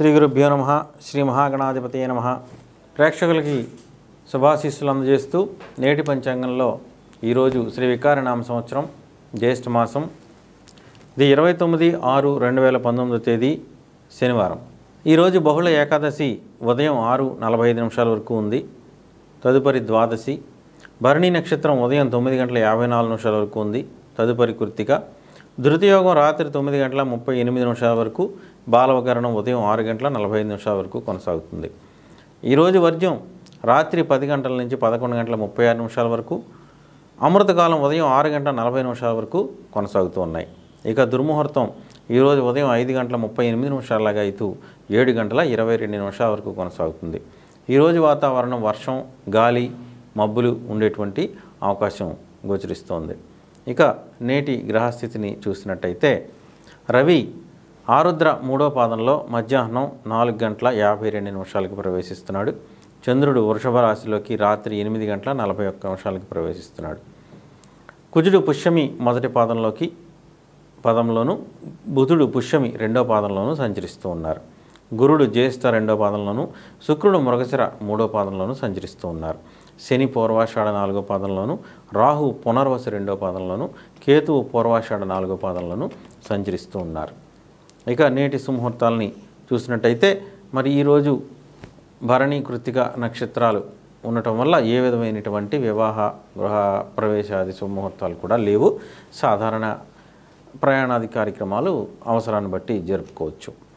శ్రీ గురుభ్యో నమ శ్రీ మహాగణాధిపతి నమ ప్రేక్షకులకి శుభాశీస్సులు అందజేస్తూ నేటి పంచాంగంలో ఈరోజు శ్రీ వికారనామ సంవత్సరం జ్యేష్ఠ మాసం ఇది ఇరవై తొమ్మిది ఆరు రెండు వేల పంతొమ్మిదో తేదీ శనివారం ఈరోజు బహుళ ఏకాదశి ఉదయం ఆరు నలభై ఐదు నిమిషాల వరకు ఉంది తదుపరి ద్వాదశి భరణి నక్షత్రం ఉదయం తొమ్మిది గంటల యాభై నాలుగు నిమిషాల వరకు ఉంది తదుపరి కృత్తిక ధృతియోగం రాత్రి తొమ్మిది గంటల ముప్పై ఎనిమిది నిమిషాల వరకు బాలవకరణం ఉదయం ఆరు గంటల నలభై ఐదు నిమిషాల వరకు కొనసాగుతుంది ఈరోజు వర్జ్యం రాత్రి పది గంటల నుంచి పదకొండు గంటల ముప్పై ఆరు నిమిషాల వరకు అమృతకాలం ఉదయం ఆరు గంటల నలభై నిమిషాల వరకు కొనసాగుతూ ఉన్నాయి ఇక దుర్ముహూర్తం ఈరోజు ఉదయం ఐదు గంటల ముప్పై ఎనిమిది నిమిషాలగా అయితే ఏడు గంటల ఇరవై రెండు నిమిషాల వరకు కొనసాగుతుంది ఈరోజు వాతావరణం వర్షం గాలి మబ్బులు ఉండేటువంటి అవకాశం గోచరిస్తోంది ఇక నేటి గ్రహస్థితిని చూసినట్టయితే రవి ఆరుద్ర మూడో పాదంలో మధ్యాహ్నం నాలుగు గంటల యాభై రెండు నిమిషాలకి ప్రవేశిస్తున్నాడు చంద్రుడు వృషభ రాశిలోకి రాత్రి ఎనిమిది గంటల నలభై ఒక్క నిమిషాలకి ప్రవేశిస్తున్నాడు కుజుడు పుష్యమి మొదటి పాదంలోకి పదంలోను బుధుడు పుష్యమి రెండో పాదంలోనూ సంచరిస్తూ ఉన్నారు గురుడు జ్యేష్ఠ రెండో పాదంలోను శుక్రుడు మృగశిర మూడో పాదంలోనూ సంచరిస్తూ ఉన్నారు శని పూర్వాషాఢ నాలుగో పాదంలోను రాహు పునర్వసు రెండో పాదంలోను కేతువు పూర్వాషాఢ నాలుగో పాదంలోను సంచరిస్తూ ఉన్నారు ఇక నేటి సుముహూర్తాలని చూసినట్టయితే మరి ఈరోజు భరణి కృత్తిక నక్షత్రాలు ఉండటం వల్ల ఏ విధమైనటువంటి వివాహ గృహ ప్రవేశాది శుభముహూర్తాలు కూడా లేవు సాధారణ ప్రయాణాది కార్యక్రమాలు అవసరాన్ని బట్టి జరుపుకోవచ్చు